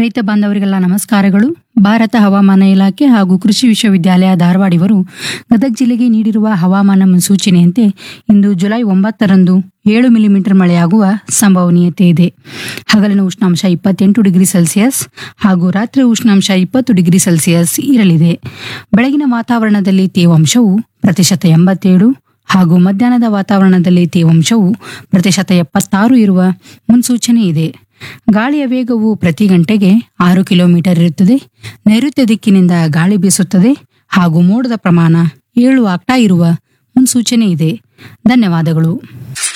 ರೈತ ಬಾಂಧವರಿಗೆಲ್ಲ ನಮಸ್ಕಾರಗಳು ಭಾರತ ಹವಾಮಾನ ಇಲಾಖೆ ಹಾಗೂ ಕೃಷಿ ವಿಶ್ವವಿದ್ಯಾಲಯ ಧಾರವಾಡ ಇವರು ಗದಗ ಜಿಲ್ಲೆಗೆ ನೀಡಿರುವ ಹವಾಮಾನ ಮುನ್ಸೂಚನೆಯಂತೆ ಇಂದು ಜುಲೈ ಒಂಬತ್ತರಂದು ಏಳು ಮಿಲಿಮೀಟರ್ ಮಳೆಯಾಗುವ ಸಂಭವನೀಯತೆ ಇದೆ ಹಗಲಿನ ಉಷ್ಣಾಂಶ ಇಪ್ಪತ್ತೆಂಟು ಡಿಗ್ರಿ ಸೆಲ್ಸಿಯಸ್ ಹಾಗೂ ರಾತ್ರಿ ಉಷ್ಣಾಂಶ ಇಪ್ಪತ್ತು ಡಿಗ್ರಿ ಸೆಲ್ಸಿಯಸ್ ಇರಲಿದೆ ಬೆಳಗಿನ ವಾತಾವರಣದಲ್ಲಿ ತೇವಾಂಶವು ಪ್ರತಿಶತ ಎಂಬತ್ತೇಳು ಹಾಗೂ ಮಧ್ಯಾಹ್ನದ ವಾತಾವರಣದಲ್ಲಿ ತೇವಾಂಶವು ಪ್ರತಿಶತ ಎಪ್ಪತ್ತಾರು ಇರುವ ಮುನ್ಸೂಚನೆ ಇದೆ ಗಾಳಿಯ ವೇಗವು ಪ್ರತಿ ಗಂಟೆಗೆ ಆರು ಕಿಲೋಮೀಟರ್ ಇರುತ್ತದೆ ನೈಋತ್ಯ ದಿಕ್ಕಿನಿಂದ ಗಾಳಿ ಬೀಸುತ್ತದೆ ಹಾಗೂ ಮೋಡದ ಪ್ರಮಾಣ ಏಳು ಆಗ್ತಾ ಇರುವ ಮುನ್ಸೂಚನೆ ಇದೆ ಧನ್ಯವಾದಗಳು